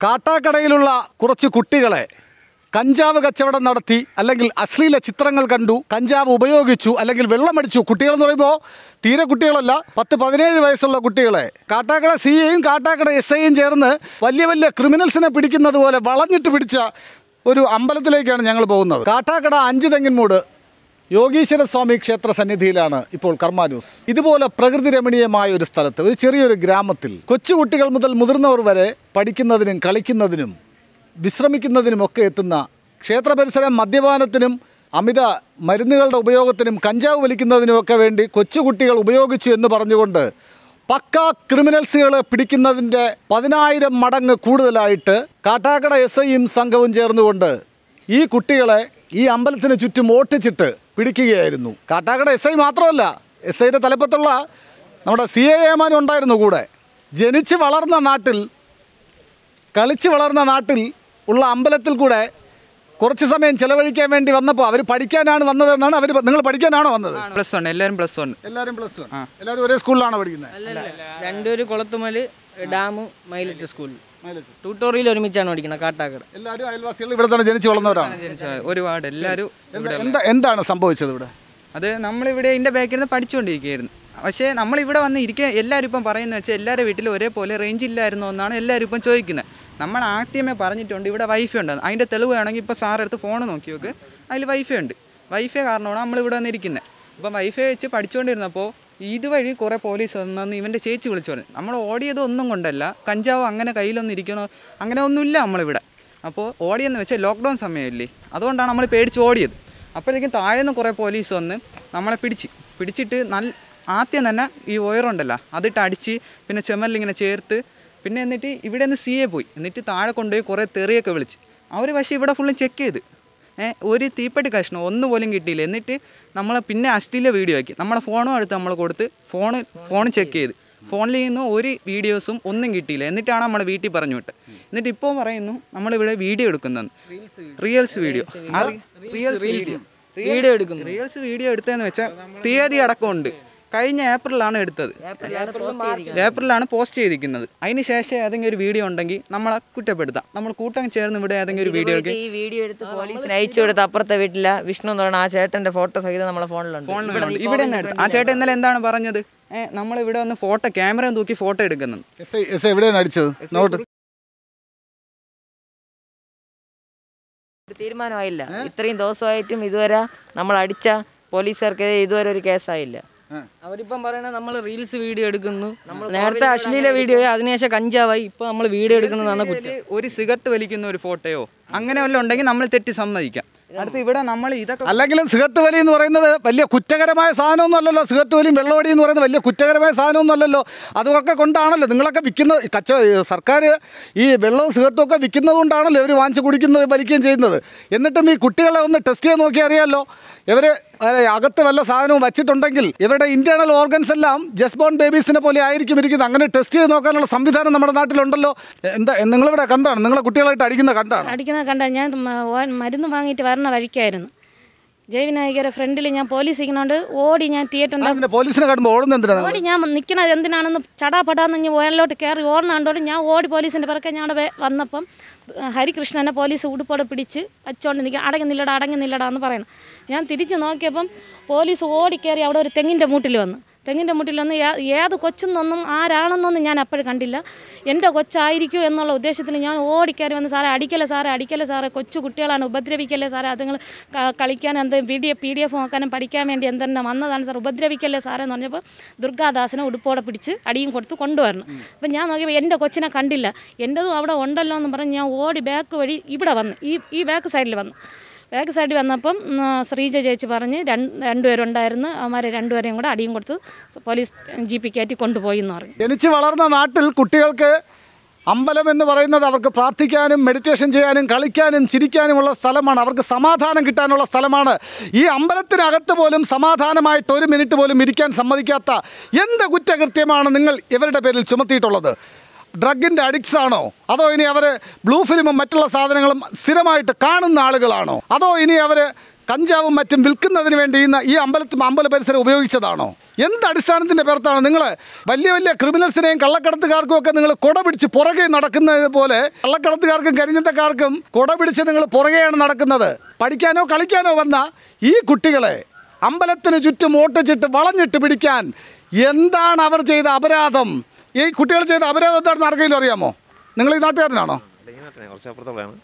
കാട്ടാക്കടയിലുള്ള കുറച്ച് കുട്ടികളെ കഞ്ചാവ് കച്ചവടം നടത്തി അല്ലെങ്കിൽ അശ്ലീല ചിത്രങ്ങൾ കണ്ടു കഞ്ചാവ് ഉപയോഗിച്ചു അല്ലെങ്കിൽ വെള്ളമടിച്ചു കുട്ടികൾ എന്ന് പറയുമ്പോൾ തീരെ കുട്ടികളല്ല പത്ത് പതിനേഴ് വയസ്സുള്ള കുട്ടികളെ കാട്ടാക്കട സി ഐയും കാട്ടാക്കട എസ് ഐയും ചേർന്ന് വലിയ വലിയ ക്രിമിനൽസിനെ പിടിക്കുന്നത് പോലെ വളഞ്ഞിട്ട് പിടിച്ച ഒരു അമ്പലത്തിലേക്കാണ് ഞങ്ങൾ പോകുന്നത് കാട്ടാക്കട അഞ്ച് തെങ്ങിൻമൂട് യോഗീശ്വര സ്വാമി ക്ഷേത്ര സന്നിധിയിലാണ് ഇപ്പോൾ കർമാനൂസ് ഇതുപോലെ പ്രകൃതി രമണീയമായ ഒരു സ്ഥലത്ത് ഒരു ചെറിയൊരു ഗ്രാമത്തിൽ കൊച്ചുകുട്ടികൾ മുതൽ മുതിർന്നവർ വരെ പഠിക്കുന്നതിനും കളിക്കുന്നതിനും വിശ്രമിക്കുന്നതിനുമൊക്കെ എത്തുന്ന ക്ഷേത്ര പരിസരം മദ്യപാനത്തിനും അമിത മരുന്നുകളുടെ ഉപയോഗത്തിനും കഞ്ചാവ് വലിക്കുന്നതിനുമൊക്കെ വേണ്ടി കൊച്ചുകുട്ടികൾ ഉപയോഗിച്ചു എന്ന് പറഞ്ഞുകൊണ്ട് പക്ക ക്രിമിനൽസുകളെ പിടിക്കുന്നതിൻ്റെ പതിനായിരം മടങ്ങ് കൂടുതലായിട്ട് കാട്ടാക്കട എസ് ഐയും സംഘവും ചേർന്നുകൊണ്ട് ഈ കുട്ടികളെ ഈ അമ്പലത്തിന് ചുറ്റും ഓട്ടിച്ചിട്ട് പിടിക്കുകയായിരുന്നു കാട്ടാക്കട എസ് ഐ മാത്രമല്ല എസ് ഐയുടെ തലപ്പത്തുള്ള നമ്മുടെ സി എ ഏമാനും ഉണ്ടായിരുന്നു കൂടെ ജനിച്ച് വളർന്ന നാട്ടിൽ കളിച്ച് വളർന്ന നാട്ടിൽ ഉള്ള അമ്പലത്തിൽ കൂടെ കുറച്ച് സമയം ചിലവഴിക്കാൻ വേണ്ടി വന്നപ്പോൾ അവർ പഠിക്കാനാണ് വന്നതെന്നാണ് അവർ നിങ്ങൾ പഠിക്കാനാണോ വന്നത് പ്ലസ് വൺ എല്ലാവരും പ്ലസ് വൺ എല്ലാവരും പ്ലസ് വൺ എല്ലാവരും ഒരേ സ്കൂളിലാണോ പഠിക്കുന്നത് രണ്ടുപേര് കുളത്തുമല് ഡാം മൈലറ്റ് സ്കൂളിൽ ട്യൂട്ടോറിയൽ ഒരുമിച്ചാണ് പഠിക്കുന്നത് കാട്ടാക്കട എല്ലാവരും അയൽവാസികൾ ഇവിടെ തന്നെ ജനിച്ച് വളർന്നവരാണ് ഒരുപാട് എല്ലാവരും എന്താ എന്താ എന്താണ് സംഭവിച്ചത് ഇവിടെ അത് നമ്മളിവിടെ ഇതിൻ്റെ ബാക്കിൽ നിന്ന് പഠിച്ചുകൊണ്ടിരിക്കുകയായിരുന്നു പക്ഷേ നമ്മളിവിടെ വന്ന് ഇരിക്കുക എല്ലാവരും ഇപ്പം പറയുന്നത് വെച്ചാൽ എല്ലാവരുടെ വീട്ടിലും ഒരേപോലെ റേഞ്ച് ഇല്ലായിരുന്നു എന്നാണ് എല്ലാവരും ഇപ്പം ചോദിക്കുന്നത് നമ്മൾ ആദ്യമേ പറഞ്ഞിട്ടുണ്ട് ഇവിടെ വൈഫൈ ഉണ്ട് അതിൻ്റെ തെളിവ് വേണമെങ്കിൽ ഇപ്പോൾ സാർ എടുത്ത് ഫോൺ നോക്കി നോക്ക് അതിൽ വൈഫൈ ഉണ്ട് വൈഫൈ കാരണമാണ് നമ്മളിവിടെ വന്നിരിക്കുന്നത് ഇപ്പം വൈഫൈ വെച്ച് പഠിച്ചുകൊണ്ടിരുന്നപ്പോൾ ഇതുവഴി കുറേ പോലീസ് വന്നെന്ന് ഇവൻ്റെ ചേച്ചി വിളിച്ചു പറഞ്ഞു നമ്മൾ ഓടിയത് ഒന്നും കൊണ്ടല്ല കഞ്ചാവ് അങ്ങനെ കയ്യിലൊന്നും ഇരിക്കണോ അങ്ങനെ ഒന്നുമില്ല നമ്മളിവിടെ അപ്പോൾ ഓടിയെന്ന് വെച്ചാൽ ലോക്ക്ഡൗൺ സമയമില്ലേ അതുകൊണ്ടാണ് നമ്മൾ പേടിച്ച് ഓടിയത് അപ്പോഴത്തേക്കും താഴെ നിന്ന് കുറേ പോലീസ് വന്ന് നമ്മളെ പിടിച്ച് പിടിച്ചിട്ട് നല്ല ആദ്യം തന്നെ ഈ വയറുണ്ടല്ലോ അതിട്ട് അടിച്ച് പിന്നെ ചെമ്മലിങ്ങനെ ചേർത്ത് പിന്നെ എന്നിട്ട് ഇവിടെ നിന്ന് സി എ പോയി എന്നിട്ട് താഴെ കൊണ്ടുപോയി കുറേ തെറിയൊക്കെ വിളിച്ച് അവർ പക്ഷേ ഇവിടെ ഫുള്ളും ചെക്ക് ചെയ്ത് ഏ ഒരു തീപ്പെട്ടി കഷ്ണം ഒന്ന് പോലും കിട്ടിയില്ല എന്നിട്ട് നമ്മൾ പിന്നെ അശ്ലീല വീഡിയോ ആക്കി നമ്മളെ ഫോണും എടുത്ത് നമ്മൾ കൊടുത്ത് ഫോണ് ഫോൺ ചെക്ക് ചെയ്ത് ഫോണിൽ നിന്ന് ഒരു വീഡിയോസും ഒന്നും കിട്ടിയില്ല എന്നിട്ടാണ് നമ്മളെ വീട്ടിൽ പറഞ്ഞു വിട്ടത് എന്നിട്ട് ഇപ്പോൾ പറയുന്നു നമ്മളിവിടെ വീഡിയോ എടുക്കുന്നെന്ന് reels video reels video video എടുക്കുന്നു റിയൽസ് വീഡിയോ എടുത്തതെന്ന് വെച്ചാൽ തീയതി അടക്കമുണ്ട് കഴിഞ്ഞ ഏപ്രിലാണ് എടുത്തത് ഏപ്രിലാണ് പോസ്റ്റ് ചെയ്തിരിക്കുന്നത് അതിന് ശേഷം ഏതെങ്കിലും ഒരു വീഡിയോ ഉണ്ടെങ്കിൽ നമ്മളെ കുറ്റപ്പെടുത്താം നമ്മൾ കൂട്ടം ചേർന്ന് ഇവിടെ ഏതെങ്കിലും ഒരു വീഡിയോ എടുക്കുക ഈ വീഡിയോ എടുത്ത് പോലീസിന് അയച്ചു കൊടുത്ത് അപ്പുറത്തെ വീട്ടില വിഷ്ണു എന്ന് പറയുന്ന ആ ചേട്ടന്റെ ഫോട്ടോ സഹിതം നമ്മളെ ഫോണിലുണ്ട് ഫോണിൽ ഇവിടെ നിന്ന് എടുത്ത് ആ ചേട്ടൻ ഇന്നലെ എന്താണ് പറഞ്ഞത് ഏഹ് നമ്മൾ ഇവിടെ വന്ന് ഫോട്ടോ ക്യാമറ തൂക്കി ഫോട്ടോ എടുക്കുന്നു എസ് ഐ എസ് ഐ എവിടെയാണ് അടിച്ചത് നോട്ട് ഒരു തീരുമാനമായില്ല ഇത്രയും ദിവസമായിട്ടും ഇതുവരെ നമ്മൾ അടിച്ച പോലീസുകാർക്കെതിരെ ഇതുവരെ ഒരു കേസായില്ല അവരിപ്പം പറയണത് നമ്മൾ റീൽസ് വീഡിയോ എടുക്കുന്നു നേരത്തെ അശ്ലീല വീഡിയോ അതിനുശേഷം കഞ്ചാവായി ഇപ്പൊ നമ്മൾ വീഡിയോ എടുക്കുന്നതാണ് കുറ്റം ഒരു സിഗരറ്റ് വലിക്കുന്ന ഒരു ഫോട്ടോയോ അങ്ങനെ വല്ലതും ഉണ്ടെങ്കിൽ നമ്മൾ തെറ്റി സമ്മതിക്കാം അടുത്ത് ഇവിടെ നമ്മൾ ഇതൊക്കെ അല്ലെങ്കിലും സിഗരറ്റ് വലി എന്ന് പറയുന്നത് വലിയ കുറ്റകരമായ സാധനമൊന്നും അല്ലല്ലോ സിഗരറ്റ് വലിയും വെള്ളമടി എന്ന് പറയുന്നത് വലിയ കുറ്റകരമായ സാധനമൊന്നും അല്ലല്ലോ അതൊക്കെ കൊണ്ടാണല്ലോ നിങ്ങളൊക്കെ വിൽക്കുന്ന കച്ച സർക്കാർ ഈ വെള്ളവും സിഗരറ്റും ഒക്കെ വിൽക്കുന്നത് കൊണ്ടാണല്ലോ ഇവർ വാങ്ങിച്ച് കുടിക്കുന്നത് വലിക്കുകയും ചെയ്യുന്നത് എന്നിട്ടും ഈ കുട്ടികളെ ഒന്ന് ടെസ്റ്റ് ചെയ്ത് നോക്കി അറിയാമല്ലോ ഇവർ അകത്ത് വല്ല സാധനവും വച്ചിട്ടുണ്ടെങ്കിൽ ഇവരുടെ ഇന്റേണൽ ഓർഗൻസ് എല്ലാം ജസ്റ്റ് ബോൺ ബേബീസിനെ പോലെ ആയിരിക്കും ഇരിക്കുന്നത് അങ്ങനെ ടെസ്റ്റ് ചെയ്ത് നോക്കാനുള്ള സംവിധാനം നമ്മുടെ നാട്ടിലുണ്ടല്ലോ എന്താ നിങ്ങളിവിടെ കണ്ടാണ് നിങ്ങളെ കുട്ടികളായിട്ട് അടിക്കുന്ന കണ്ടാണ് അടിക്കുന്നത് കണ്ട ഞാൻ മ- ഓ- മരുന്ന് വാങ്ങിയിട്ട് വരണ വഴിക്കായിരുന്നു ജൈവനായികരെ ഫ്രണ്ടിൽ ഞാൻ പോലീസ് ഇരിക്കുന്നതുകൊണ്ട് ഓടി ഞാൻ തിയേറ്ററിൻ്റെ അങ്ങനെ പോലീസിനെ കാണുമ്പോൾ ഓടുന്ന എന്തിനാണ് നിങ്ങൾ? ഓടി ഞാൻ നിൽക്കണത് എന്തിനാണെന്ന് ചടാപടാന്ന് ഞാൻ ഓരലോട്ട് കയറി ഓടണ കണ്ടോണ്ട് ഞാൻ ഓടി പോലീസിൻ്റെ പിറക്കെ ഞാൻ അവിടെ വേ- വന്നപ്പം ഹരികൃഷ്ണനെ പോലീസ് ഉടുപ്പോടെ പിടിച്ച് വച്ചോണ്ട് നിൽക്കുക അടങ്ങി നില്ലടാ അടങ്ങി നില്ലടാ എന്ന് പറയണം ഞാൻ തിരിച്ച് നോക്കിയപ്പം പോലീസ് ഓടിക്കയറി അവിടെ ഒരു തെങ്ങിൻ്റെ മൂട്ടിൽ വന്നു തെങ്ങിൻ്റെ മുട്ടിൽ വന്ന് ഏ- ഏത് കൊച്ചെന്നൊന്നും ആരാണെന്നൊന്നും ഞാൻ അപ്പോഴും കണ്ടില്ല എൻ്റെ കൊച്ചായിരിക്കും എന്നുള്ള ഉദ്ദേശത്തിന് ഞാൻ ഓടിക്കയറി വന്ന് സാറേ അടിക്കല്ലേ സാറേ അടിക്കല്ലേ സാറേ കൊച്ചു കുട്ടികളാണ് ഉപദ്രവിക്കല്ലേ സാറേ അതുങ്ങൾ കളിക്കാൻ എന്ത് P D F P D F നോക്കാനും പഠിക്കാൻ വേണ്ടി എന്തെന്നെ വന്നതാണ് സാർ ഉപദ്രവിക്കല്ലേ സാറേ എന്ന് പറഞ്ഞപ്പോൾ ദുർഗാദാസിനെ ഉടുപ്പോടെ പിടിച്ച് അടിയും കൊടുത്ത് കൊണ്ടുവരണം അപ്പം ഞാൻ നോക്കിയപ്പോൾ എൻ്റെ കൊച്ചിനെ കണ്ടില്ല എൻ്റെതും അവിടെ ഉണ്ടല്ലോ എന്ന് പറഞ്ഞ് ഞാൻ ഓടി ബാക്ക് വഴി ഇവിടെ വന്നു ഈ ഈ ബാക്ക് സൈഡിൽ വന്നു ബാക്ക് സൈഡിൽ വന്നപ്പം ഉം, ശ്രീജ ചേച്ചി പറഞ്ഞ് രണ്ട് രണ്ടുപേരുണ്ടായിരുന്നു അവന്മാരെ രണ്ടുപേരെയും കൂടെ അടിയും കൊടുത്ത് പോലീസ് ജീപ്പിൽ കയറ്റി കൊണ്ടുപോയി എന്ന് പറഞ്ഞു ജനിച്ച് വളർന്ന നാട്ടിൽ കുട്ടികൾക്ക് അമ്പലം എന്ന് പറയുന്നത് അവർക്ക് പ്രാർത്ഥിക്കാനും മെഡിറ്റേഷൻ ചെയ്യാനും കളിക്കാനും ചിരിക്കാനുമുള്ള സ്ഥലമാണ് അവർക്ക് സമാധാനം കിട്ടാനുള്ള സ്ഥലമാണ് ഈ അമ്പലത്തിനകത്ത് പോലും സമാധാനമായിട്ട് ഒരു മിനിറ്റ് പോലും ഇരിക്കാൻ സമ്മതിക്കാത്ത എന്ത് കുറ്റകൃത്യമാണ് നിങ്ങൾ ഇവരുടെ പേരിൽ ചുമത്തിയിട്ടുള്ളത് ഡ്രഗിൻ്റെ അഡിക്ട്സ് ആണോ അതോ ഇനി അവർ ബ്ലൂ ഫിലിമും മറ്റുള്ള സാധനങ്ങളും സ്ഥിരമായിട്ട് കാണുന്ന ആളുകളാണോ അതോ ഇനി അവർ കഞ്ചാവും മറ്റും വിൽക്കുന്നതിന് വേണ്ടി ഇന്ന് ഈ അമ്പലത്തിൽ അമ്പല പരിസരം ഉപയോഗിച്ചതാണോ എന്ത് അടിസ്ഥാനത്തിൻ്റെ പേർത്താണ് നിങ്ങൾ വലിയ വലിയ ക്രിമിനൽസിനെയും കള്ളക്കടത്തുകാർക്കും ഒക്കെ നിങ്ങൾ കുട പിടിച്ച് പുറകെ നടക്കുന്നത് പോലെ കള്ളക്കടത്തുകാർക്കും കരിഞ്ഞത്തക്കാർക്കും കുട പിടിച്ച് നിങ്ങൾ പുറകെയാണ് നടക്കുന്നത് പഠിക്കാനോ കളിക്കാനോ വന്ന ഈ കുട്ടികളെ അമ്പലത്തിന് ചുറ്റും ഓട്ടിച്ചിട്ട് വളഞ്ഞിട്ട് പിടിക്കാൻ എന്താണ് അവർ ചെയ്ത അപരാധം ഈ കുട്ടികൾ ചെയ്ത അപരാധം എന്താണെന്ന് ആർക്കെങ്കിലും അറിയാമോ നിങ്ങൾ ഈ നാട്ടുകാരനാണോ ഈ നാട്ടിലെ കുറച്ച് അപ്പുറത്തുള്ളതാണ്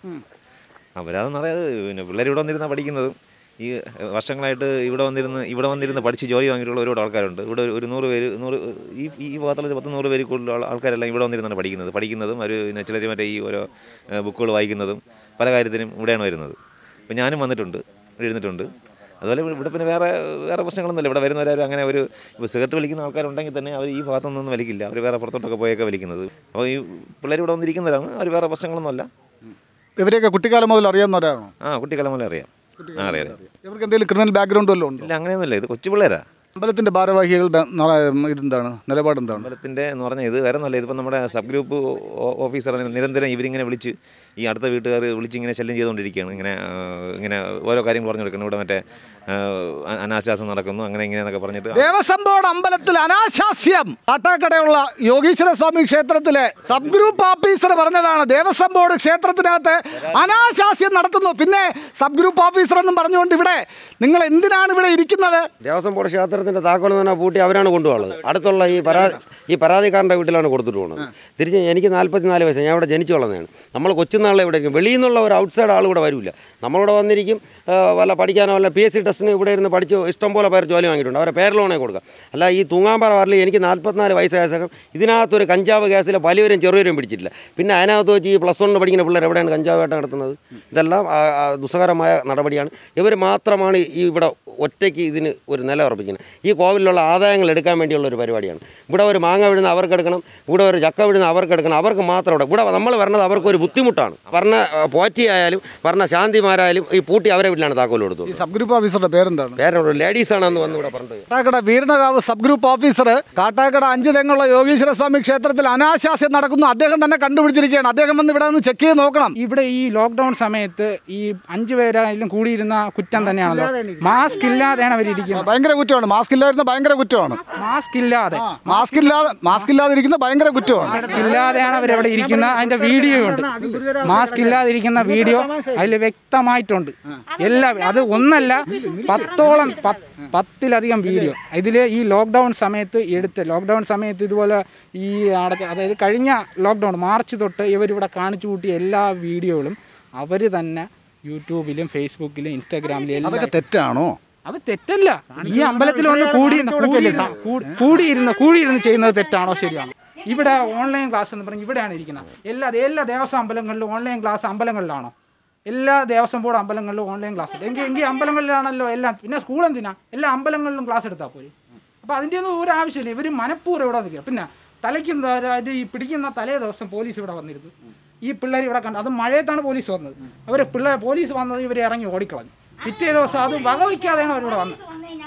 അപരാധം എന്ന് പറയുന്നത് പിന്നെ പിള്ളേർ ഇവിടെ വന്നിരുന്ന പഠിക്കുന്നതും ഈ വർഷങ്ങളായിട്ട് ഇവിടെ വന്നിരുന്ന് ഇവിടെ വന്നിരുന്ന് പഠിച്ച് ജോലി വാങ്ങിയിട്ടുള്ള ഒരുപാട് ആൾക്കാരുണ്ട് ഇവിടെ ഒരു- ഒരു നൂറ് പേര് നൂറ് ഈ ഈ ഭാഗത്തുള്ള ഒരു പത്ത് നൂറ് പേര് കൂടുതൽ ആൾ- ആൾക്കാരെല്ലാം ഇവിടെ വന്നിരുന്നാണ് പഠിക്കുന്നത് പഠിക്കുന്നതും അവർ പിന്നെ ചിലർ മറ്റേ ഈ ഓരോ ബുക്കുകൾ വായിക്കുന്നതും പല കാര്യത്തിനും ഇവിടെയാണ് വരുന്നത് ഇപ്പം ഞാനും വന്നിട്ടുണ്ട് ഇവിടെ ഇരുന്നിട്ടുണ്ട് അതുപോലെ ഇവിടെ- ഇവിടെ പിന്നെ വേറെ വേറെ പ്രശ്നങ്ങളൊന്നുമില്ല ഇവിടെ വരുന്നവരാരും അങ്ങനെ ഒരു ഇപ്പോൾ സിഗരറ്റ് വലിക്കുന്ന ആൾക്കാരുണ്ടെങ്കിൽ തന്നെ അവർ ഈ ഭാഗത്തൊന്നും വലിക്കില്ല അവർ വേറെ പുറത്തോട്ടൊക്കെ പോയൊക്കെ വലിക്കുന്നത് അപ്പോൾ ഈ പിള്ളേർ ഇവിടെ വന്നിരിക്കുന്നവരാണ് അവർ വേറെ പ്രശ്നങ്ങളൊന്നുമല്ല ഇവരെയൊക്കെ കുട്ടിക്കാലം മുതൽ അറിയാവുന്നവരാണോ ആ കുട്ടിക്കാലം മുതലേ അറിയാം ആ അറിയാം അറിയാം ഇവർക്ക് എന്തെങ്കിലും ക്രിമിനൽ ബാക്ക്ഗ്രൗണ്ട് വല്ലതും ഉണ്ടോ ഇല്ല അങ്ങനെയൊന്നുമില്ല ഇത് കൊച്ചു പിള്ളേരാ അമ്പലത്തിന്റെ ഭാരവാഹികളുടെ നറ- ഇതെന്താണ് നിലപാട് എന്താണ് അമ്പലത്തിൻ്റെ എന്ന് പറഞ്ഞാൽ ഇത് വേറെ ഒന്നുമല്ല ഇതിപ്പോൾ നമ്മുടെ സബ് ഗ്രൂപ്പ് ഓ- ഓഫീസർ നിരന്തരം ഇവരിങ്ങനെ വിളിച്ച് ഈ അടുത്ത വീട്ടുകാർ വിളിച്ച് ഇങ്ങനെ ശല്യം ചെയ്തുകൊണ്ടിരിക്കുകയാണ് ഇങ്ങനെ ആ, ഇങ്ങനെ ഓരോ കാര്യങ്ങൾ പറഞ്ഞു കൊടുക്കണം ഇവിടെ മറ്റേ ആ, അ- അനാശാസം നടക്കുന്നു അങ്ങനെ ഇങ്ങനെയെന്നൊക്കെ പറഞ്ഞിട്ട് ദേവസ്വം ബോർഡ് അമ്പലത്തിൽ അനാശാസ്യം കാട്ടാക്കടയുള്ള യോഗീശ്വര സ്വാമി ക്ഷേത്രത്തിലെ സബ് ഗ്രൂപ്പ് ഓഫീസർ പറഞ്ഞതാണ് ദേവസ്വം ബോർഡ് ക്ഷേത്രത്തിനകത്ത് അനാശാസ്യം നടത്തുന്നു പിന്നെ സബ് ഗ്രൂപ്പ് ഓഫീസർ എന്നും പറഞ്ഞുകൊണ്ട് ഇവിടെ നിങ്ങൾ എന്തിനാണ് ഇവിടെ ഇരിക്കുന്നത് ദേവസ്വം ബോർഡ് ക്ഷേത്രത്തിൻ്റെ താക്കോൽ തന്നെ പൂട്ടി അവരാണ് കൊണ്ടുപോകുന്നത് അടുത്തുള്ള ഈ പരാ ഈ പരാതിക്കാരൻ്റെ വീട്ടിലാണ് കൊടുത്തിട്ട് പോകുന്നത് തിരിച്ച് എനിക്ക് നാൽപ്പത്തിനാല് വയസ്സ് ഞാൻ ഇവിടെ ജനിച്ചു വളർന്നതാണ് നമ്മൾ കൊച്ചുനാളിൽ ഇവിടെ ഇരിക്കും വെളിയിൽ നിന്നുള്ള ഒരു ഔട്ട്സൈഡ് ആൾ ഇവിടെ വരില്ല നമ്മളിവിടെ വന്നിരിക്കും ആ, വല്ല പഠിക്കാനോ വല്ല പി എസ് സി ടെസ്റ്റിന് ഇവിടെ ഇരുന്ന് പഠിച്ച് ഇഷ്ടം പോലെ പേർ ജോലി വാങ്ങിയിട്ടുണ്ട് അവരെ പേരിലോണേ കൊടുക്കുക അല്ല ഈ തൂങ്ങാമ്പാറ വാറിൽ എനിക്ക് നാൽപ്പത്തിനാല് വയസ്സായ ശേഷം ഇതിനകത്തൊരു കഞ്ചാവ് കേസിൽ വലിയവരും ചെറിയവരും പിടിച്ചിട്ടില്ല പിന്നെ അതിനകത്ത് വെച്ച് ഈ പ്ലസ് വണ്ണിൽ പഠിക്കുന്ന പിള്ളേർ എവിടെയാണ് കഞ്ചാവ് വേട്ട നടത്തുന്നത് ഇതെല്ലാം ആ, ആ, ദുസ്സഹരമായ നടപടിയാണ് ഇവർ മാത്രമാണ് ഈ ഇവിടെ ഒറ്റയ്ക്ക് ഇതിന് ഒരു നില ഉറപ്പിക്കുന്നത് ഈ കോവിലുള്ള ആദായങ്ങൾ എടുക്കാൻ വേണ്ടിയുള്ള ഒരു പരിപാടിയാണ് ഇവിടെ ഒരു മാങ്ങ വിടുന്ന അവർക്ക് എടുക്കണം ഇവിടെ ഒരു ചക്ക വിടുന്ന അവർക്ക് എടുക്കണം അവർക്ക് മാത്രം ഇവിടെ ഇവിടെ നമ്മൾ വരണത് അവർക്കൊരു ബുദ്ധിമുട്ടാണ് പറഞ്ഞ ആ, പോറ്റിയായാലും പറഞ്ഞ ശാന്തിമാരായാലും ഈ പൂട്ടി അവരെ വീട്ടിലാണ് താക്കോൽ ഈ കൊടുത്തത് സബ് ഗ്രൂപ്പ് ഓഫീസറുടെ പേരെന്താണ് വേറെ ലേഡീസാണെന്ന് വന്ന് ഇവിടെ പറഞ്ഞത് Kattakada Veeranakavu sub group officer Kattakada അഞ്ച് തെങ്ങുള്ള യോഗീശ്വര സ്വാമി ക്ഷേത്രത്തിൽ അനാശാസ്യം നടക്കുന്നു അദ്ദേഹം തന്നെ കണ്ടുപിടിച്ചിരിക്കുകയാണ് അദ്ദേഹം വന്ന് ഇവിടെ നിന്ന് ചെക്ക് ചെയ്ത് നോക്കണം ഇവിടെ ഈ ലോക്ക്ഡൌൺ സമയത്ത് ഈ അഞ്ചു പേരായാലും കൂടിയിരുന്ന കുറ്റം തന്നെയാണല്ലോ മാസ്ക് ഇല്ലാതെയാണ് അവരിയ്ക്കുന്നത് ഭയങ്കര കുറ്റമാണ് മാസ്ക് ഇല്ലായിരുന്ന ഭയങ്കര കുറ്റമാണ് മാസ്ക് ഇല്ലാതെ മാസ്ക് ഇല്ലാതെ മാസ്ക് ഇല്ലാതിരിക്കുന്ന ഭയങ്കര കുറ്റമാണ് മാസ്ക് ഇല്ലാതെയാണ് അവരവിടെ ഇരിക്കുന്നത് അതിന്റെ വീഡിയോ ഉണ്ട് മാസ്ക് ഇല്ലാതിരിക്കുന്ന വീഡിയോ അതിൽ വ്യക്തമായിട്ടുണ്ട് എല്ലാ അത് ഒന്നല്ല പത്തോളം പത്ത് പത്തിലധികം വീഡിയോ ഇതിൽ ഈ ലോക്ക്ഡൗൺ സമയത്ത് എടുത്ത് ലോക്ക്ഡൗൺ സമയത്ത് ഇതുപോലെ ഈ അടച്ച അതായത് കഴിഞ്ഞ ലോക്ക്ഡൗൺ മാർച്ച് തൊട്ട് ഇവരിവിടെ കാണിച്ചു കൂട്ടിയ എല്ലാ വീഡിയോകളും അവർ തന്നെ യൂട്യൂബിലും ഫേസ്ബുക്കിലും ഇൻസ്റ്റാഗ്രാമിലും എല്ലാം അതൊക്കെ തെറ്റാണോ അത് തെറ്റല്ല ഈ അമ്പലത്തിൽ വന്ന് കൂടിയിരുന്ന് കൂടിയിരുന്ന് കൂ- കൂടിയിരുന്ന് കൂടിയിരുന്ന് ചെയ്യുന്നത് തെറ്റാണോ ശരിയാണോ ഇവിടെ ഓൺലൈൻ ക്ലാസ് എന്ന് പറഞ്ഞ് ഇവിടെയാണ് ഇരിക്കുന്നത് എല്ലാ എല്ലാ ദേവസ്വം അമ്പലങ്ങളിലും ഓൺലൈൻ ക്ലാസ് അമ്പലങ്ങളിലാണോ എല്ലാ ദേവസ്വം ബോർഡ് അമ്പലങ്ങളിലും ഓൺലൈൻ ക്ലാസ് ഉണ്ട് എങ്കിൽ എങ്കിൽ അമ്പലങ്ങളിലാണല്ലോ എല്ലാം പിന്നെ സ്കൂൾ എന്തിനാ എല്ലാ അമ്പലങ്ങളിലും ക്ലാസ് എടുത്താൽ പോരെ അപ്പോൾ അതിൻ്റെ ഒന്നും ഒരു ആവശ്യമില്ല ഇവർ മനഃപൂർവ്വം ഇവിടെ നിൽക്കുക പിന്നെ തലയ്ക്ക് എന്താ അതായത് ഈ പിടിക്കുന്ന തലേ ദിവസം പോലീസ് ഇവിടെ വന്നിരുന്നു ഈ പിള്ളേർ ഇവിടെ കണ്ടു അത് മഴയത്താണ് പോലീസ് വന്നത് അവർ പിള്ളേർ പോലീസ് വന്നത് ഇവർ ഇറങ്ങി ഓടിക്കളഞ്ഞു പിറ്റേ ദിവസം അത് വകവയ്ക്കാതെയാണ് അവരിവിടെ വന്നത്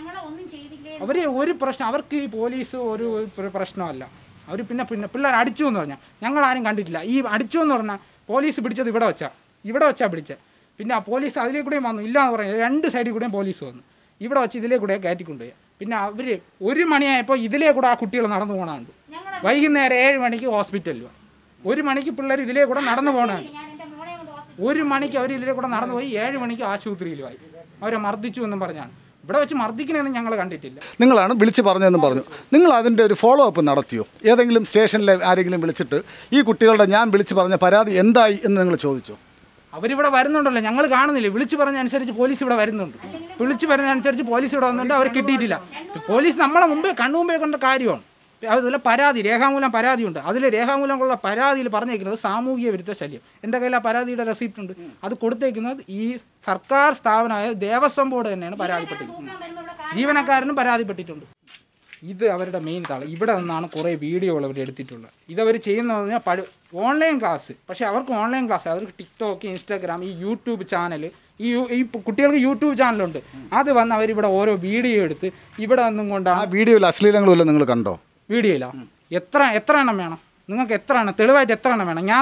അവർ ഒരു പ്രശ്നം അവർക്ക് ഈ പോലീസ് ഒരു പ്ര- പ്രശ്നമല്ല അവർ പിന്നെ പിന്നെ പിള്ളേർ അടിച്ചു എന്ന് പറഞ്ഞാൽ ഞങ്ങൾ ആരും കണ്ടിട്ടില്ല ഈ അടിച്ചു എന്ന് പറഞ്ഞാൽ പോലീസ് പിടിച്ചത് ഇവിടെ വെച്ചാ ഇവിടെ വെച്ചാ പിടിച്ചത് പിന്നെ ആ പോലീസ് അതിലേ കൂടെയും വന്നു ഇല്ല എന്ന് പറഞ്ഞു രണ്ട് സൈഡിൽ കൂടെയും പോലീസ് വന്നു ഇവിടെ വെച്ച് ഇതിലേ കൂടെ കയറ്റിക്കൊണ്ടുപോയി പിന്നെ അവർ ഒരു മണിയായപ്പോൾ ഇതിലേ കൂടെ ആ കുട്ടികൾ നടന്നു പോകണുണ്ട് വൈകുന്നേരം ഏഴ് മണിക്ക് ഹോസ്പിറ്റലിൽ ഒരു മണിക്ക് പിള്ളേർ ഇതിലേ കൂടെ നടന്നു പോകണുണ്ട് ഒരു മണിക്ക് അവർ ഇതിലേ കൂടെ നടന്നു പോയി ഏഴ് മണിക്ക് ആശുപത്രിയിലുമായി അവരെ മർദ്ദിച്ചു എന്നും പറഞ്ഞാണ് ഇവിടെ വെച്ച് മർദ്ദിക്കണമെന്ന് ഞങ്ങൾ കണ്ടിട്ടില്ല നിങ്ങളാണ് വിളിച്ച് പറഞ്ഞതെന്ന് പറഞ്ഞു നിങ്ങൾ അതിൻ്റെ ഒരു ഫോളോ അപ്പ് നടത്തിയോ ഏതെങ്കിലും സ്റ്റേഷനിലെ ആരെങ്കിലും വിളിച്ചിട്ട് ഈ കുട്ടികളുടെ ഞാൻ വിളിച്ച് പറഞ്ഞ പരാതി എന്തായി എന്ന് നിങ്ങൾ ചോദിച്ചോ അവരിവിടെ വരുന്നുണ്ടല്ലോ ഞങ്ങൾ കാണുന്നില്ല വിളിച്ചു പറഞ്ഞ അനുസരിച്ച് പോലീസ് ഇവിടെ വരുന്നുണ്ട് വിളിച്ചു പറഞ്ഞ അനുസരിച്ച് പോലീസ് ഇവിടെ വന്നിട്ടുണ്ട് അവർ കിട്ടിയിട്ടില്ല പോലീസ് നമ്മളെ മുമ്പേ കണ്ണുമുമ്പേ കണ്ട കാര്യമാണ് അതുപോലെ പരാതി രേഖാമൂലം പരാതിയുണ്ട് അതിൽ രേഖാമൂലമുള്ള പരാതിയിൽ പറഞ്ഞേക്കുന്നത് സാമൂഹിക വിരുദ്ധ ശല്യം എൻ്റെ കയ്യിൽ ആ പരാതിയുടെ റെസിപ്റ്റ് ഉണ്ട് അത് കൊടുത്തേക്കുന്നത് ഈ സർക്കാർ സ്ഥാപനമായ ദേവസ്വം ബോർഡ് തന്നെയാണ് പരാതിപ്പെട്ടിരിക്കുന്നത് ജീവനക്കാരനും പരാതിപ്പെട്ടിട്ടുണ്ട് ഇത് അവരുടെ മെയിൻ താളം ഇവിടെ നിന്നാണ് കുറേ വീഡിയോകൾ അവർ എടുത്തിട്ടുള്ളത് ഇതവർ ചെയ്യുന്നത് പറഞ്ഞാൽ പഠി ഓൺലൈൻ ക്ലാസ് പക്ഷേ അവർക്ക് ഓൺലൈൻ ക്ലാസ് അവർക്ക് ടിക്ടോക്ക് ഇൻസ്റ്റാഗ്രാം ഈ യൂട്യൂബ് ചാനൽ ഈ യു- ഈ കുട്ടികൾക്ക് യൂട്യൂബ് ചാനലുണ്ട് അത് വന്ന് അവരിവിടെ ഓരോ വീഡിയോ എടുത്ത് ഇവിടെ നിന്നും ആ കൊണ്ടാണ് വീഡിയോയിൽ അശ്ലീലങ്ങളുമല്ലോ നിങ്ങൾ കണ്ടോ വീഡിയോയിലാ എത്ര എത്ര എണ്ണം വേണം നിങ്ങൾക്ക് എത്ര എണ്ണം തെളിവായിട്ട് എത്ര എണ്ണം വേണം ഞാൻ തരാം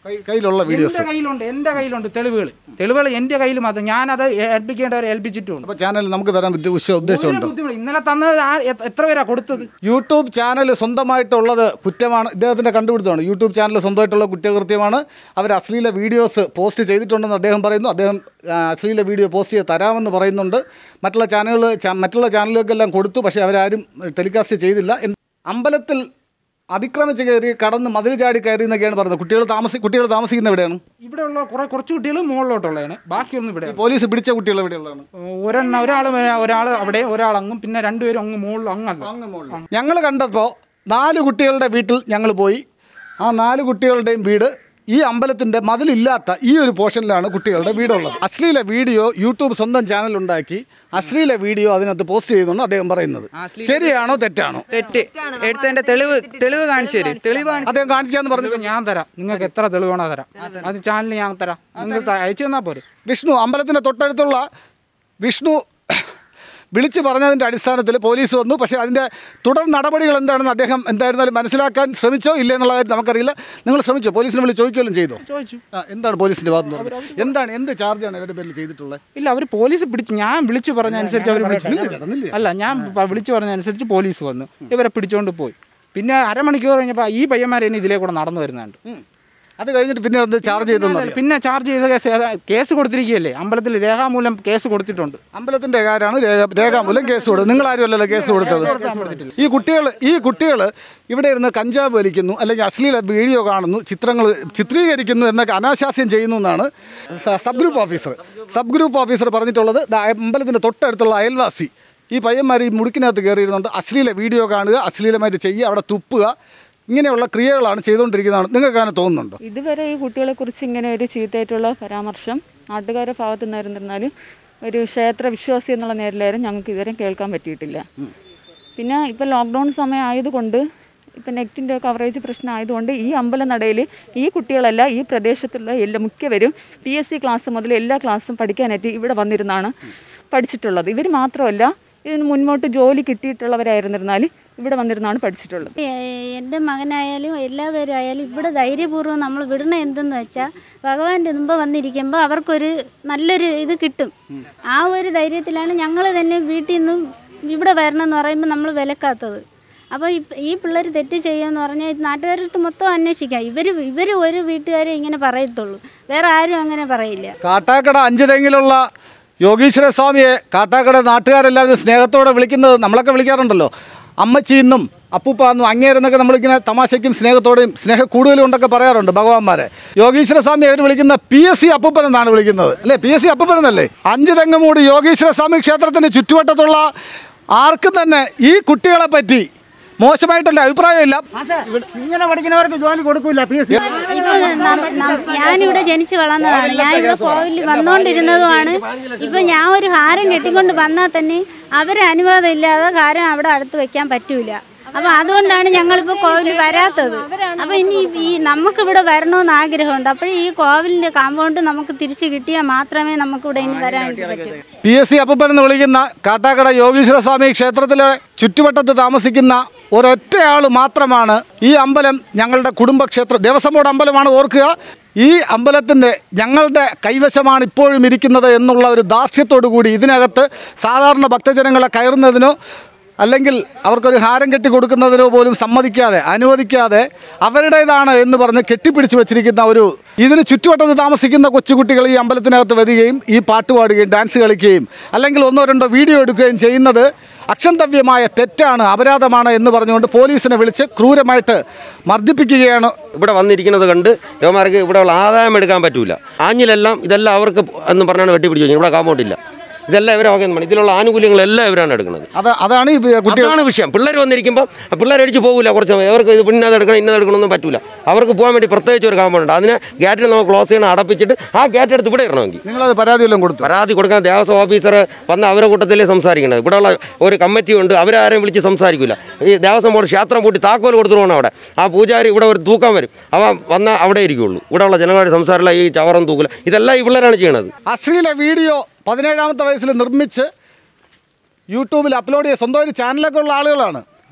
കൈ- കയ്യിലുള്ള വീഡിയോസ് എന്റെ കയ്യിലുണ്ട് എന്റെ കയ്യിലുണ്ട് തെളിവുകൾ തെളിവുകൾ എന്റെ കയ്യിൽ മാത്രം ഞാനത് ഏൽപ്പിക്കേണ്ടവരെ ഏൽപ്പിച്ചിട്ടുണ്ട് അപ്പോൾ ചാനൽ നമുക്ക് തരാൻ ഉദ്ദ- ഉദ്ദേശ- ഉദ്ദേശമുണ്ടോ ഒരു ബുദ്ധിമുട്ട് ഇന്നലെ തന്നത് ആ- എ- എത്ര പേരാ കൊടുത്തത് യൂട്യൂബ് ചാനൽ സ്വന്തമായിട്ടുള്ളത് കുറ്റമാണ് ഇദ്ദേഹത്തിൻ്റെ കണ്ടുപിടുത്തമാണ് യൂട്യൂബ് ചാനൽ സ്വന്തമായിട്ടുള്ള കുറ്റകൃത്യമാണ് അവർ അശ്ലീല വീഡിയോസ് പോസ്റ്റ് ചെയ്തിട്ടുണ്ടെന്ന് അദ്ദേഹം പറയുന്നു അദ്ദേഹം ആ, അശ്ലീല വീഡിയോ പോസ്റ്റ് ചെയ്ത് തരാമെന്ന് പറയുന്നുണ്ട് മറ്റുള്ള ചാനലുകൾ ചാ- മറ്റുള്ള ചാനലുകൾക്കെല്ലാം കൊടുത്തു പക്ഷേ അവരാരും ടെലികാസ്റ്റ് ചെയ്തില്ല എന്ത്- അമ്പലത്തിൽ അതിക്രമിച്ച് കയറി കടന്ന് മതിൽ ചാടി കയറി എന്നൊക്കെയാണ് പറയുന്നത് കുട്ടികൾ താമസി കുട്ടികൾ താമസിക്കുന്ന എവിടെയാണ് ഇവിടെയുള്ള കുറെ കുറച്ച് കുട്ടികൾ മുകളിലോട്ടുള്ളതാണ് ബാക്കിയൊന്നും ഇവിടെ ഈ പോലീസ് പിടിച്ച കുട്ടികൾ എവിടെയുള്ളതാണ് ഒരെണ്ണം ഒരാൾ ഒരാൾ അവിടെ ഒരാൾ അങ്ങും പിന്നെ രണ്ടുപേരും അങ്ങ് മുകളിൽ അങ്ങല്ല ഞങ്ങൾ കണ്ടപ്പോൾ നാല് കുട്ടികളുടെ വീട്ടിൽ ഞങ്ങൾ പോയി ആ നാല് കുട്ടികളുടെയും വീട് ഈ അമ്പലത്തിൻ്റെ മതിലില്ലാത്ത ഈ ഒരു പോർഷനിലാണ് കുട്ടികളുടെ വീടുള്ളത് അശ്ലീല വീഡിയോ യൂട്യൂബ് സ്വന്തം ചാനൽ ഉണ്ടാക്കി അശ്ലീല വീഡിയോ അതിനകത്ത് പോസ്റ്റ് ചെയ്യുന്നുണ്ട് അദ്ദേഹം പറയുന്നത് ശരിയാണോ തെറ്റാണോ തെറ്റ് എടുത്തതിന്റെ തെളിവ് തെളിവ് കാണിച്ചു തരും തെളിവ് കാണിച്ചു അദ്ദേഹം കാണിക്കാന്ന് പറഞ്ഞു തെളിവ് ഞാൻ തരാം നിങ്ങൾക്ക് എത്ര തെളിവാണോ തരാം അത് ചാനൽ ഞാൻ തരാം നിങ്ങൾ അയച്ചു തന്നാൽ പോരെ വിഷ്ണു അമ്പലത്തിൻ്റെ തൊട്ടടുത്തുള്ള വിഷ്ണു വിളിച്ചു പറഞ്ഞതിൻ്റെ അടിസ്ഥാനത്തിൽ പോലീസ് വന്നു പക്ഷേ അതിൻ്റെ തുടർ നടപടികൾ എന്താണെന്ന് അദ്ദേഹം എന്തായിരുന്നാലും മനസ്സിലാക്കാൻ ശ്രമിച്ചോ ഇല്ലേ എന്നുള്ള കാര്യം നമുക്കറിയില്ല നിങ്ങൾ ശ്രമിച്ചോ പോലീസിനെ വിളിച്ച് ചോദിക്കുകയും ചെയ്തോ ചോദിച്ചു ആ, എന്താണ് പോലീസിൻ്റെ ഭാഗത്ത് നിന്ന് പറഞ്ഞത്? എന്താണ് എന്ത് ചാർജാണ് ഇവരുടെ പേരിൽ ചെയ്തിട്ടുള്ളത് ഇല്ല അവർ പോലീസ് പിടിച്ചു ഞാൻ വിളിച്ചു പറഞ്ഞ അനുസരിച്ച് അവർ വിളിച്ചു അല്ല ഞാൻ പ- വിളിച്ചു പറഞ്ഞ അനുസരിച്ച് പോലീസ് വന്നു ഇവരെ പിടിച്ചോണ്ട് പോയി പിന്നെ അരമണിക്കൂർ കഴിഞ്ഞപ്പോൾ ഈ പയ്യന്മാർ തന്നെ ഇതിലേ കൂടെ നടന്നു വരുന്നുണ്ട് ഉം. അത് കഴിഞ്ഞിട്ട് പിന്നെ എന്ത് ചാർജ് ചെയ്തെന്ന് അറിയാം പിന്നെ ചാർജ് ചെയ്ത കേസ് ഏതാ- കേസ് കൊടുത്തിരിക്കുകയല്ലേ അമ്പലത്തിൽ രേഖാമൂലം കേസ് കൊടുത്തിട്ടുണ്ട് അമ്പലത്തിന്റെ കാര്യമാണ് രേഖ- രേഖാമൂലം കേസ് കൊടുത്തത് നിങ്ങൾ ആരും അല്ലല്ലോ കേസ് കൊടുത്തത് ഈ കുട്ടികൾ ഈ കുട്ടികൾ ഇവിടെ ഇരുന്ന് കഞ്ചാവ് വലിക്കുന്നു അല്ലെങ്കിൽ അശ്ലീല വീഡിയോ കാണുന്നു ചിത്രങ്ങൾ ചിത്രീകരിക്കുന്നു എന്നൊക്കെ അനാശാസ്യം ചെയ്യുന്നു എന്നാണ് സ- sub group officer sub group officer പറഞ്ഞിട്ടുള്ളത് ദാ അമ്പലത്തിന്റെ തൊട്ടടുത്തുള്ള അയൽവാസി ഈ പയ്യന്മാർ ഈ മുടുക്കിനകത്ത് കയറിയിരുന്നുണ്ട് അശ്ലീല വീഡിയോ കാണുക അശ്ലീലമായിട്ട് ചെയ്യുക അവിടെ തുപ്പുക ഇങ്ങനെയുള്ള ക്രിയകളാണ് ചെയ്തുകൊണ്ടിരിക്കുന്നതാണ് നിങ്ങൾക്ക് അങ്ങനെ തോന്നുന്നുണ്ടോ ഇതുവരെ ഈ കുട്ടികളെ കുറിച്ച് ഇങ്ങനെ ഒരു ചീത്തയായിട്ടുള്ള പരാമർശം നാട്ടുകാരുടെ ഭാഗത്തു നിന്നായിരുന്നിരുന്നാലും ഒരു ക്ഷേത്ര വിശ്വാസി എന്നുള്ള നേരിലായാലും ഞങ്ങൾക്ക് ഇതുവരെ കേൾക്കാൻ പറ്റിയിട്ടില്ല പിന്നെ ഇപ്പം ലോക്ക്ഡൗൺ സമയം ആയതുകൊണ്ട് ഇപ്പം നെറ്റിൻ്റെ കവറേജ് പ്രശ്നം ആയതുകൊണ്ട് ഈ അമ്പലനടയിൽ ഈ കുട്ടികളല്ല ഈ പ്രദേശത്തുള്ള എല്ലാ മിക്കവരും പി എസ് സി ക്ലാസ് മുതൽ എല്ലാ ക്ലാസ്സും പഠിക്കാനായിട്ട് ഇവിടെ വന്നിരുന്നാണ് പഠിച്ചിട്ടുള്ളത് ഇവർ മാത്രമല്ല ഇതിന് മുൻപോട്ട് ജോലി കിട്ടിയിട്ടുള്ളവരായിരുന്നിരുന്നാലും ഇവിടെ വന്നിരുന്നാണ് പഠിച്ചിട്ടുള്ളത് എൻ്റെ മകനായാലും എല്ലാവരും ആയാലും ഇവിടെ ധൈര്യപൂർവ്വം നമ്മൾ വിടണ എന്തെന്ന് വെച്ചാൽ ഭഗവാന്റെ മുമ്പ് വന്നിരിക്കുമ്പോൾ അവർക്കൊരു നല്ലൊരു ഇത് കിട്ടും ആ ഒരു ധൈര്യത്തിലാണ് ഞങ്ങൾ തന്നെ വീട്ടിൽ നിന്നും ഇവിടെ വരണം എന്ന് പറയുമ്പോൾ നമ്മൾ വിലക്കാത്തത് അപ്പോൾ ഈ പിള്ളേർ തെറ്റ് ചെയ്യുമെന്ന് പറഞ്ഞാൽ നാട്ടുകാരുടെ മൊത്തം അന്വേഷിക്കാം ഇവർ ഇവർ ഒരു വീട്ടുകാരെ ഇങ്ങനെ പറയത്തുള്ളൂ വേറെ ആരും അങ്ങനെ പറയില്ല കാട്ടാക്കട അഞ്ച് തെങ്ങിലുള്ള യോഗീശ്വര സ്വാമിയെ കാട്ടാക്കട നാട്ടുകാരെല്ലാവരും സ്നേഹത്തോടെ വിളിക്കുന്നത് നമ്മളൊക്കെ വിളിക്കാറുണ്ടല്ലോ അമ്മച്ചീന്നും അപ്പൂപ്പാന്നും അങ്ങേരെന്നൊക്കെ നമ്മളിങ്ങനെ തമാശയ്ക്കും സ്നേഹത്തോടെയും സ്നേഹ കൂടുതലും ഉണ്ടൊക്കെ പറയാറുണ്ട് ഭഗവാന്മാരെ യോഗീശ്വര സ്വാമി അവർ വിളിക്കുന്ന പി എസ് സി അപ്പൂപ്പൻ എന്നാണ് വിളിക്കുന്നത് അല്ലേ പി എസ് സി അപ്പൂപ്പൻ എന്നല്ലേ അഞ്ച് തെങ്ങുമൂടി യോഗീശ്വര സ്വാമി ക്ഷേത്രത്തിന് ചുറ്റുവട്ടത്തുള്ള ആർക്കും തന്നെ ഈ കുട്ടികളെ പറ്റി മോശമായിട്ടുള്ള അഭിപ്രായമില്ല ഇങ്ങനെ പഠിക്കുന്നവർക്ക് ജോലി കൊടുക്കൂല പി എസ് ഇപ്പം നം- നം- ഞാനിവിടെ ജനിച്ചു വളർന്നതാണ് ഞാൻ ഇവിടെ കോവിലിൽ വന്നുകൊണ്ടിരുന്നതുമാണ് ഇപ്പം ഞാൻ ഒരു ഹാരം കെട്ടിക്കൊണ്ട് വന്നാൽ തന്നെ അവരെ അനുവാദം ഇല്ലാതെ ഹാരം അവിടെ അടുത്ത് വെക്കാൻ പറ്റൂല അപ്പം അതുകൊണ്ടാണ് ഞങ്ങളിപ്പോൾ കോവിലിൽ വരാത്തത് അപ്പം ഇനി ഈ നമുക്കിവിടെ വരണമെന്ന് ആഗ്രഹമുണ്ട് അപ്പോൾ ഈ കോവിലിൻ്റെ കോമ്പൗണ്ട് നമുക്ക് തിരിച്ച് കിട്ടിയാൽ മാത്രമേ നമുക്കിവിടെ ഇനി വരാൻ പറ്റൂ പി എസ് സി അപ്പൂപ്പൻ എന്ന് വിളിക്കുന്ന കാട്ടാക്കട യോഗീശ്വര സ്വാമി ക്ഷേത്രത്തിലെ ചുറ്റുവട്ടത്ത് താമസിക്കുന്ന ഒരൊറ്റയാൾ മാത്രമാണ് ഈ അമ്പലം ഞങ്ങളുടെ കുടുംബക്ഷേത്ര ദേവസ്വം ബോർഡ് അമ്പലമാണ് ഓർക്കുക ഈ അമ്പലത്തിൻ്റെ ഞങ്ങളുടെ കൈവശമാണ് ഇപ്പോഴും ഇരിക്കുന്നത് എന്നുള്ള ഒരു ധാർഷ്ട്യത്തോടു കൂടി ഇതിനകത്ത് സാധാരണ ഭക്തജനങ്ങളെ കയറുന്നതിനോ അല്ലെങ്കിൽ അവർക്കൊരു ഹാരം കെട്ടി കൊടുക്കുന്നതിനോ പോലും സമ്മതിക്കാതെ അനുവദിക്കാതെ അവരുടേതാണ് എന്ന് പറഞ്ഞ് കെട്ടിപ്പിടിച്ച് വെച്ചിരിക്കുന്ന ഒരു ഇതിന് ചുറ്റുവട്ടത്ത് താമസിക്കുന്ന കൊച്ചുകുട്ടികൾ ഈ അമ്പലത്തിനകത്ത് വരികയും ഈ പാട്ട് പാടുകയും ഡാൻസ് കളിക്കുകയും അല്ലെങ്കിൽ ഒന്നോ രണ്ടോ വീഡിയോ എടുക്കുകയും ചെയ്യുന്നത് അക്ഷന്തവ്യമായ തെറ്റാണ് അപരാധമാണ് എന്ന് പറഞ്ഞുകൊണ്ട് പോലീസിനെ വിളിച്ച് ക്രൂരമായിട്ട് മർദ്ദിപ്പിക്കുകയാണ് ഇവിടെ വന്നിരിക്കുന്നത് കണ്ട് യുവമാർക്ക് ഇവിടെ ഉള്ള ആദായം എടുക്കാൻ പറ്റൂല ആഞ്ഞിലെല്ലാം ഇതെല്ലാം അവർക്ക് എന്ന് പറഞ്ഞാണ് വെട്ടിപ്പിടിച്ചു ഇവിടെ കാമ്പൗണ്ടില്ല ഇതെല്ലാം ഇവരെ വകയെന്ന് പറഞ്ഞു ഇതിലുള്ള ആനുകൂല്യങ്ങളെല്ലാം ഇവരാണ് എടുക്കുന്നത് അത് അതാണ് ഈ കുട്ടികൾ അതാണ് വിഷയം പിള്ളേർ വന്നിരിക്കുമ്പോൾ പിള്ളേർ അടിച്ച് പോകില്ല കുറച്ച് അവർക്ക് ഇത് ഇന്നത് എടുക്കണം ഇന്നത് എടുക്കണമെന്നും പറ്റൂല അവർക്ക് പോകാൻ വേണ്ടി പ്രത്യേകിച്ച് ഒരു കാമ്പൗണ്ട് ഉണ്ട് അതിന് ഗേറ്റിൽ നമുക്ക് ക്ലോസ് ചെയ്യണം അടപ്പിച്ചിട്ട് ആ ഗേറ്റ് എടുത്ത് ഇവിടെ ഇടണമെങ്കിൽ നിങ്ങളത് പരാതി വല്ലതും കൊടുത്തു പരാതി കൊടുക്കാൻ ദേവസ്വം ഓഫീസർ വന്ന് അവരെ കൂട്ടത്തിലേ സംസാരിക്കുന്നത് ഇവിടെയുള്ള ഒരു കമ്മിറ്റി ഉണ്ട് അവരാരെയും വിളിച്ച് സംസാരിക്കില്ല ഈ ദേവസ്വം ബോർഡ് ക്ഷേത്രം പൂട്ടി താക്കോൽ കൊടുത്തു പോകണം അവിടെ ആ പൂജാരി ഇവിടെ ഒരു തൂക്കാൻ വരും അവ വന്നാൽ അവിടെ ഇരിക്കുള്ളൂ ഇവിടെയുള്ള ജനങ്ങളുടെ സംസാരമില്ല ഈ ചവറം തൂക്കില്ല ഇതെല്ലാം ഈ പിള്ളേരാണ് ചെയ്യണത് അശ്ലീല വീഡിയോ പതിനേഴാമത്തെ വയസ്സിൽ നിർമ്മിച്ച് യൂട്യൂബിൽ അപ്ലോഡ് ചെയ്ത് സ്വന്തം ഒരു ചാനലൊക്കെ ഉള്ള ആളുകളാണ്